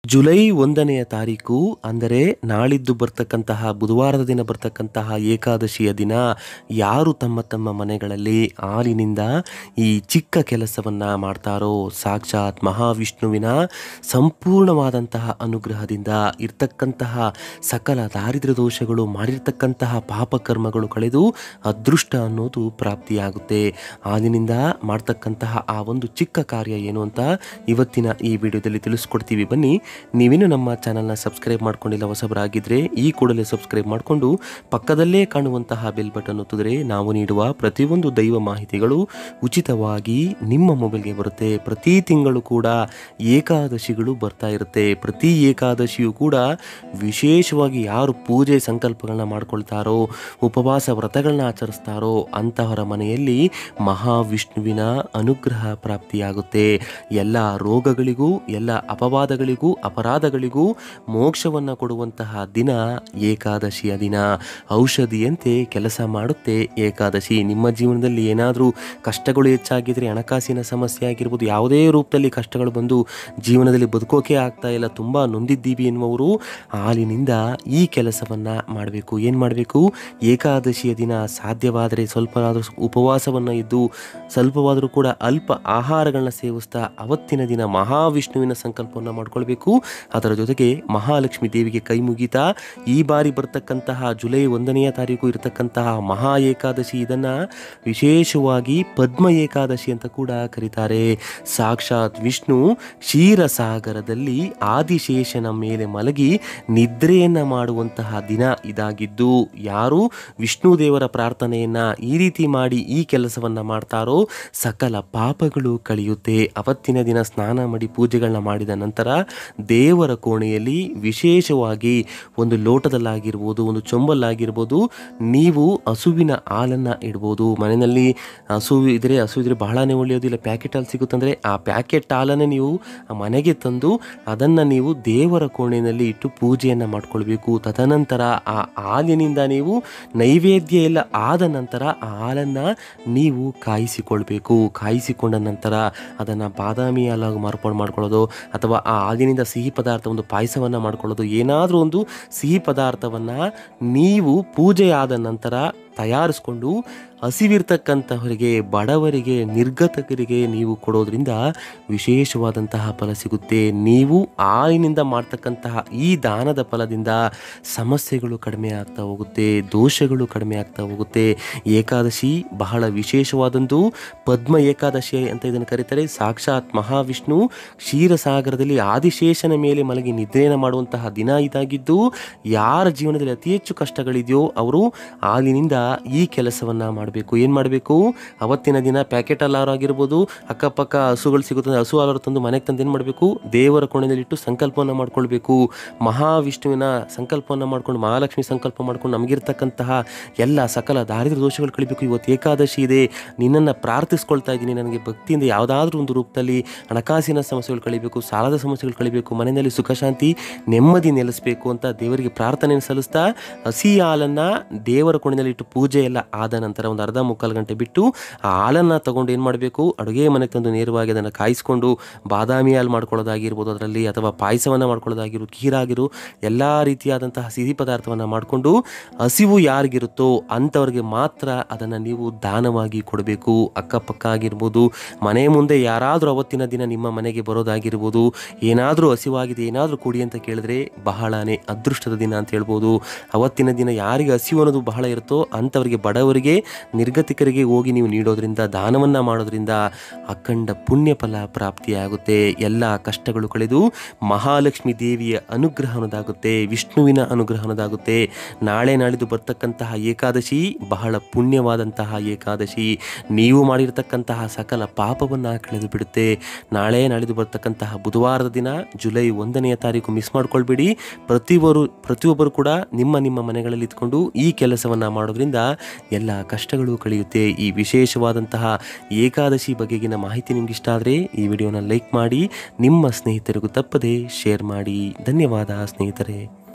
July ಒಂದನೆಯ ತಾರೀಕು ಅಂದರೆ ನಾಳಿದ್ದು ಬರ್ತಕ್ಕಂತಹ ಬುಧವಾರದ ದಿನ ಬರ್ತಕ್ಕಂತಹ ಏಕಾದಶಿಯ ದಿನ ಯಾರು ತಮ್ಮ ತಮ್ಮ ಮನೆಗಳಲ್ಲಿ ಹಾಲಿನಿಂದ ಈ ಚಿಕ್ಕ ಕೆಲಸವನ್ನ ಮಾಡ್ತಾರೋ ಸಾಕ್ಷಾತ್ ಮಹಾವಿಷ್ಣುವಿನ ಸಂಪೂರ್ಣವಾದಂತಹ ಅನುಗ್ರಹದಿಂದ ಇರ್ತಕ್ಕಂತಹ ಸಕಲ ದಾರಿದ್ರ್ಯ ದೋಷಗಳು ಮಾಡಿರ್ತಕ್ಕಂತಹ ಪಾಪಕರ್ಮಗಳು ಕಳೆದು ಅದೃಷ್ಟ ಅನ್ನೋದು ಪ್ರಾಪ್ತಿಯಾಗುತ್ತೆ ಹಾಲಿನಿಂದ ಮಾಡ್ತಕ್ಕಂತಹ ಆ ಒಂದು ಚಿಕ್ಕ ಕಾರ್ಯ ಏನು ಅಂತ ಇವತ್ತಿನ ಈ ವಿಡಿಯೋದಲ್ಲಿ ತಿಳಿಸ್ಕೊಡ್ತೀವಿ ಬನ್ನಿ ನೀವಿನ್ನು ನಮ್ಮ ಚಾನಲ್ನ ಸಬ್ಸ್ಕ್ರೈಬ್ ಮಾಡ್ಕೊಂಡಿಲ್ಲ ಹೊಸಬರಾಗಿದ್ದರೆ ಈ ಕೂಡಲೇ ಸಬ್ಸ್ಕ್ರೈಬ್ ಮಾಡಿಕೊಂಡು ಪಕ್ಕದಲ್ಲೇ ಕಾಣುವಂತಹ ಬೆಲ್ ಬಟನ್ ಒತ್ತಿದ್ರೆ ನಾವು ನೀಡುವ ಪ್ರತಿಯೊಂದು ದೈವ ಮಾಹಿತಿಗಳು ಉಚಿತವಾಗಿ ನಿಮ್ಮ ಮೊಬೈಲ್ಗೆ ಬರುತ್ತೆ ಪ್ರತಿ ತಿಂಗಳು ಕೂಡ ಏಕಾದಶಿಗಳು ಬರ್ತಾ ಇರುತ್ತೆ ಪ್ರತಿ ಏಕಾದಶಿಯು ಕೂಡ ವಿಶೇಷವಾಗಿ ಯಾರು ಪೂಜೆ ಸಂಕಲ್ಪಗಳನ್ನ ಮಾಡ್ಕೊಳ್ತಾರೋ ಉಪವಾಸ ವ್ರತಗಳನ್ನ ಆಚರಿಸ್ತಾರೋ ಅಂತಹವರ ಮನೆಯಲ್ಲಿ ಮಹಾವಿಷ್ಣುವಿನ ಅನುಗ್ರಹ ಪ್ರಾಪ್ತಿಯಾಗುತ್ತೆ ಎಲ್ಲ ರೋಗಗಳಿಗೂ ಎಲ್ಲ ಅಪವಾದಗಳಿಗೂ ಅಪರಾಧಗಳಿಗೂ ಮೋಕ್ಷವನ್ನು ಕೊಡುವಂತಹ ದಿನ ಏಕಾದಶಿಯ ದಿನ ಔಷಧಿಯಂತೆ ಕೆಲಸ ಮಾಡುತ್ತೆ ಏಕಾದಶಿ ನಿಮ್ಮ ಜೀವನದಲ್ಲಿ ಏನಾದರೂ ಕಷ್ಟಗಳು ಹೆಚ್ಚಾಗಿದ್ರೆ ಹಣಕಾಸಿನ ಸಮಸ್ಯೆ ಆಗಿರ್ಬೋದು ಯಾವುದೇ ರೂಪದಲ್ಲಿ ಕಷ್ಟಗಳು ಬಂದು ಜೀವನದಲ್ಲಿ ಬದುಕೋಕೆ ಆಗ್ತಾ ಇಲ್ಲ ತುಂಬ ನೊಂದಿದ್ದೀವಿ ಎನ್ನುವರು ಹಾಲಿನಿಂದ ಈ ಕೆಲಸವನ್ನು ಮಾಡಬೇಕು ಏನು ಮಾಡಬೇಕು ಏಕಾದಶಿಯ ದಿನ ಸಾಧ್ಯವಾದರೆ ಸ್ವಲ್ಪನಾದರೂ ಉಪವಾಸವನ್ನು ಇದ್ದು ಸ್ವಲ್ಪವಾದರೂ ಕೂಡ ಅಲ್ಪ ಆಹಾರಗಳನ್ನ ಸೇವಿಸ್ತಾ ಅವತ್ತಿನ ದಿನ ಮಹಾವಿಷ್ಣುವಿನ ಸಂಕಲ್ಪವನ್ನು ಮಾಡ್ಕೊಳ್ಬೇಕು ಅದರ ಜೊತೆಗೆ ಮಹಾಲಕ್ಷ್ಮಿ ದೇವಿಗೆ ಕೈ ಮುಗಿತಾ ಈ ಬಾರಿ ಬರ್ತಕ್ಕಂತಹ ಜುಲೈ ಒಂದನೆಯ ತಾರೀಕು ಇರತಕ್ಕಂತಹ ಮಹಾ ಏಕಾದಶಿ ಇದನ್ನ ವಿಶೇಷವಾಗಿ ಪದ್ಮ ಏಕಾದಶಿ ಅಂತ ಕೂಡ ಕರೀತಾರೆ ಸಾಕ್ಷಾತ್ ವಿಷ್ಣು ಕ್ಷೀರಸಾಗರದಲ್ಲಿ ಆದಿಶೇಷನ ಮೇಲೆ ಮಲಗಿ ನಿದ್ರೆಯನ್ನ ಮಾಡುವಂತಹ ದಿನ ಇದಾಗಿದ್ದು ಯಾರು ವಿಷ್ಣು ದೇವರ ಪ್ರಾರ್ಥನೆಯನ್ನ ಈ ರೀತಿ ಮಾಡಿ ಈ ಕೆಲಸವನ್ನ ಮಾಡ್ತಾರೋ ಸಕಲ ಪಾಪಗಳು ಕಳೆಯುತ್ತೆ ಅವತ್ತಿನ ದಿನ ಸ್ನಾನ ಮಾಡಿ ಪೂಜೆಗಳನ್ನ ಮಾಡಿದ ನಂತರ ದೇವರ ಕೋಣೆಯಲ್ಲಿ ವಿಶೇಷವಾಗಿ ಒಂದು ಲೋಟದಲ್ಲಾಗಿರ್ಬೋದು ಒಂದು ಚೊಂಬಲ್ಲಾಗಿರ್ಬೋದು ನೀವು ಹಸುವಿನ ಹಾಲನ್ನು ಇಡ್ಬೋದು ಮನೆಯಲ್ಲಿ ಹಸು ಇದ್ರೆ ಹಸು ಇದ್ರೆ ಬಹಳನೇ ಒಳ್ಳೆಯದು ಇಲ್ಲ ಪ್ಯಾಕೆಟ್ ಹಾಲು ಸಿಗುತ್ತಂದ್ರೆ ಆ ಪ್ಯಾಕೆಟ್ ಹಾಲನ್ನೇ ನೀವು ಆ ಮನೆಗೆ ತಂದು ಅದನ್ನು ನೀವು ದೇವರ ಕೋಣೆಯಲ್ಲಿ ಇಟ್ಟು ಪೂಜೆಯನ್ನು ಮಾಡ್ಕೊಳ್ಬೇಕು ತದನಂತರ ಆ ಹಾಲಿನಿಂದ ನೀವು ನೈವೇದ್ಯ ಎಲ್ಲ ಆದ ನಂತರ ಆ ಹಾಲನ್ನು ನೀವು ಕಾಯಿಸಿಕೊಳ್ಬೇಕು ಕಾಯಿಸಿಕೊಂಡ ನಂತರ ಅದನ್ನು ಬಾದಾಮಿ ಹಾಲಾಗಿ ಮಾರ್ಪಾಡು ಮಾಡ್ಕೊಳ್ಳೋದು ಅಥವಾ ಆ ಹಾಲಿನಿಂದ ಸಿಹಿ ಪದಾರ್ಥ ಒಂದು ಪಾಯಸವನ್ನು ಮಾಡ್ಕೊಳ್ಳೋದು ಏನಾದರೂ ಒಂದು ಸಿಹಿ ಪದಾರ್ಥವನ್ನು ನೀವು ಪೂಜೆ ಆದ ನಂತರ ತಯಾರಿಸ್ಕೊಂಡು ಹಸಿವಿರ್ತಕ್ಕಂಥವರಿಗೆ ಬಡವರಿಗೆ ನಿರ್ಗತಕರಿಗೆ ನೀವು ಕೊಡೋದ್ರಿಂದ ವಿಶೇಷವಾದಂತಹ ಫಲ ಸಿಗುತ್ತೆ ನೀವು ಹಾಲಿನಿಂದ ಮಾಡ್ತಕ್ಕಂತಹ ಈ ದಾನದ ಫಲದಿಂದ ಸಮಸ್ಯೆಗಳು ಕಡಿಮೆ ಆಗ್ತಾ ಹೋಗುತ್ತೆ ದೋಷಗಳು ಕಡಿಮೆ ಆಗ್ತಾ ಹೋಗುತ್ತೆ ಏಕಾದಶಿ ಬಹಳ ವಿಶೇಷವಾದಂದು ಪದ್ಮ ಏಕಾದಶಿ ಅಂತ ಇದನ್ನು ಕರೀತಾರೆ ಸಾಕ್ಷಾತ್ ಮಹಾವಿಷ್ಣು ಕ್ಷೀರಸಾಗರದಲ್ಲಿ ಆದಿಶೇಷನ ಮೇಲೆ ಮಲಗಿ ನಿದ್ರೆಯನ್ನು ಮಾಡುವಂತಹ ದಿನ ಇದಾಗಿದ್ದು ಯಾರ ಜೀವನದಲ್ಲಿ ಅತಿ ಹೆಚ್ಚು ಕಷ್ಟಗಳಿದೆಯೋ ಅವರು ಹಾಲಿನಿಂದ ಈ ಕೆಲಸವನ್ನ ಮಾಡಬೇಕು ಏನು ಮಾಡಬೇಕು ಅವತ್ತಿನ ದಿನ ಪ್ಯಾಕೆಟ್ ಹಾಲಾರು ಆಗಿರ್ಬೋದು ಅಕ್ಕಪಕ್ಕ ಹಸುಗಳು ಸಿಗುತ್ತದೆ ಹಸು ಹಾಲಾರು ತಂದು ಮನೆಗೆ ತಂದು ಏನು ಮಾಡಬೇಕು ದೇವರ ಕೋಣೆಯಲ್ಲಿಟ್ಟು ಸಂಕಲ್ಪವನ್ನು ಮಾಡ್ಕೊಳ್ಬೇಕು ಮಹಾವಿಷ್ಣುವಿನ ಸಂಕಲ್ಪವನ್ನು ಮಾಡ್ಕೊಂಡು ಮಹಾಲಕ್ಷ್ಮಿ ಸಂಕಲ್ಪ ಮಾಡ್ಕೊಂಡು ನಮಗಿರ್ತಕ್ಕಂತಹ ಎಲ್ಲ ಸಕಲ ದಾರಿದ್ರ್ಯ ದೋಷಗಳು ಕಳಿಬೇಕು ಇವತ್ತು ಏಕಾದಶಿ ಇದೆ ನಿನ್ನನ್ನು ಪ್ರಾರ್ಥಿಸ್ಕೊಳ್ತಾ ಇದ್ದೀನಿ ನನಗೆ ಭಕ್ತಿಯಿಂದ ಯಾವುದಾದ್ರೂ ಒಂದು ರೂಪದಲ್ಲಿ ಹಣಕಾಸಿನ ಸಮಸ್ಯೆಗಳು ಕಳಿಬೇಕು ಸಾಲದ ಸಮಸ್ಯೆಗಳು ಕಳಿಬೇಕು ಮನೆಯಲ್ಲಿ ಸುಖ ಶಾಂತಿ ನೆಮ್ಮದಿ ನೆಲೆಸಬೇಕು ಅಂತ ದೇವರಿಗೆ ಪ್ರಾರ್ಥನೆಯನ್ನು ಸಲ್ಲಿಸ್ತಾ ಹಸಿ ಹಾಲನ್ನು ದೇವರ ಕೋಣೆಯಲ್ಲಿ ಇಟ್ಟು ಪೂಜೆ ಎಲ್ಲ ಆದ ನಂತರ ಒಂದು ಅರ್ಧ ಮುಕ್ಕಾಲು ಗಂಟೆ ಬಿಟ್ಟು ಆ ಹಾಲನ್ನು ತಗೊಂಡು ಏನು ಮಾಡಬೇಕು ಅಡುಗೆ ಮನೆಗೆ ತಂದು ನೇರವಾಗಿ ಅದನ್ನು ಕಾಯಿಸ್ಕೊಂಡು ಬಾದಾಮಿ ಹಾಲು ಮಾಡ್ಕೊಳ್ಳೋದಾಗಿರ್ಬೋದು ಅದರಲ್ಲಿ ಅಥವಾ ಪಾಯಸವನ್ನು ಮಾಡ್ಕೊಳ್ಳೋದಾಗಿರ್ಬೋದು ಖೀರಾಗಿರು ಎಲ್ಲ ರೀತಿಯಾದಂತಹ ಸಿಹಿ ಪದಾರ್ಥವನ್ನು ಮಾಡಿಕೊಂಡು ಹಸಿವು ಯಾರಿಗಿರುತ್ತೋ ಅಂಥವ್ರಿಗೆ ಮಾತ್ರ ಅದನ್ನು ನೀವು ದಾನವಾಗಿ ಕೊಡಬೇಕು ಅಕ್ಕಪಕ್ಕ ಆಗಿರ್ಬೋದು ಮನೆ ಮುಂದೆ ಯಾರಾದರೂ ಅವತ್ತಿನ ದಿನ ನಿಮ್ಮ ಮನೆಗೆ ಬರೋದಾಗಿರ್ಬೋದು ಏನಾದರೂ ಹಸಿವಾಗಿದೆ ಏನಾದರೂ ಕೊಡಿ ಅಂತ ಕೇಳಿದ್ರೆ ಬಹಳನೇ ಅದೃಷ್ಟದ ದಿನ ಅಂತ ಹೇಳ್ಬೋದು ಅವತ್ತಿನ ದಿನ ಯಾರಿಗೆ ಹಸಿವು ಅನ್ನೋದು ಬಹಳ ಇರುತ್ತೋ ಅಂಥವರಿಗೆ ಬಡವರಿಗೆ ನಿರ್ಗತಿಕರಿಗೆ ಹೋಗಿ ನೀವು ನೀಡೋದ್ರಿಂದ ದಾನವನ್ನು ಮಾಡೋದ್ರಿಂದ ಅಖಂಡ ಪುಣ್ಯ ಫಲ ಪ್ರಾಪ್ತಿಯಾಗುತ್ತೆ ಎಲ್ಲ ಕಷ್ಟಗಳು ಕಳೆದು ಮಹಾಲಕ್ಷ್ಮಿ ದೇವಿಯ ಅನುಗ್ರಹ ಅನ್ನೋದಾಗುತ್ತೆ ವಿಷ್ಣುವಿನ ಅನುಗ್ರಹ ಅನ್ನೋದಾಗುತ್ತೆ ನಾಳೆ ನಾಳಿದ್ದು ಬರ್ತಕ್ಕಂತಹ ಏಕಾದಶಿ ಬಹಳ ಪುಣ್ಯವಾದಂತಹ ಏಕಾದಶಿ ನೀವು ಮಾಡಿರ್ತಕ್ಕಂತಹ ಸಕಲ ಪಾಪವನ್ನು ಕಳೆದು ಬಿಡುತ್ತೆ ನಾಳೆ ನಾಳಿದ್ದು ಬರ್ತಕ್ಕಂತಹ ಬುಧವಾರದ ದಿನ ಜುಲೈ ಒಂದನೆಯ ತಾರೀಕು ಮಿಸ್ ಮಾಡ್ಕೊಳ್ಬೇಡಿ ಪ್ರತಿಯೊಬ್ಬರು ಪ್ರತಿಯೊಬ್ಬರು ಕೂಡ ನಿಮ್ಮ ನಿಮ್ಮ ಮನೆಗಳಲ್ಲಿ ಇದ್ಕೊಂಡು ಈ ಕೆಲಸವನ್ನು ಮಾಡೋದ್ರಿಂದ ಎಲ್ಲ ಕಷ್ಟಗಳು ಕಳೆಯುತ್ತೆ ಈ ವಿಶೇಷವಾದಂತಹ ಏಕಾದಶಿ ಬಗೆಗಿನ ಮಾಹಿತಿ ನಿಮ್ಗೆ ಇಷ್ಟ ಆದರೆ ಈ ವಿಡಿಯೋನ ಲೈಕ್ ಮಾಡಿ ನಿಮ್ಮ ಸ್ನೇಹಿತರಿಗೂ ತಪ್ಪದೆ ಶೇರ್ ಮಾಡಿ ಧನ್ಯವಾದ ಸ್ನೇಹಿತರೆ